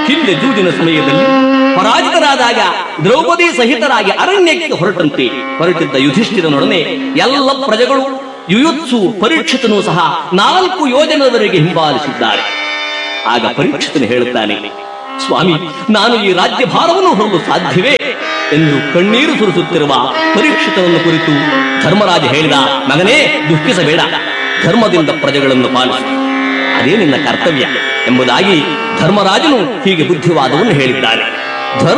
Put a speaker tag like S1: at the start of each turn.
S1: ಹಿಂದೆ ಜೂಜಿನ ಸಮಯದಲ್ಲಿ ಪರಾಜಿತರಾದಾಗ ದ್ರೌಪದಿ ಸಹಿತರಾಗಿ ಅರಣ್ಯಕ್ಕೆ ಹೊರಟಂತೆ ಹೊರಟಿದ್ದ ಯುಧಿಷ್ಠಿರನೊಡನೆ ಎಲ್ಲ ಪ್ರಜೆಗಳು ಯುಯುತ್ಸು ಪರೀಕ್ಷಿತನು ಸಹ ನಾಲ್ಕು ಯೋಜನದವರೆಗೆ ಹಿಂಬಾಲಿಸಿದ್ದಾರೆ ಆಗ ಪರೀಕ್ಷಿತನು ಹೇಳುತ್ತಾನೆ ಸ್ವಾಮಿ ನಾನು ಈ ರಾಜ್ಯ ಭಾರವನ್ನು ಹೊರಲು ಸಾಧ್ಯವೇ ಎಂದು ಕಣ್ಣೀರು ಸುರಿಸುತ್ತಿರುವ ಪರೀಕ್ಷಿತನನ್ನು ಕುರಿತು ಧರ್ಮರಾಜ ಹೇಳಿದ ಮಗನೇ ದುಃಖಿಸಬೇಡ ಧರ್ಮದಿಂದ ಪ್ರಜೆಗಳನ್ನು ಪಾಲಿಸು ಅದೇ ನಿನ್ನ ಕರ್ತವ್ಯ ಎಂಬುದಾಗಿ ಧರ್ಮರಾಜನು ಹೀಗೆ ಬುದ್ಧಿವಾದವನ್ನು ಹೇಳಿದ್ದಾನೆ ಧರ್ಮ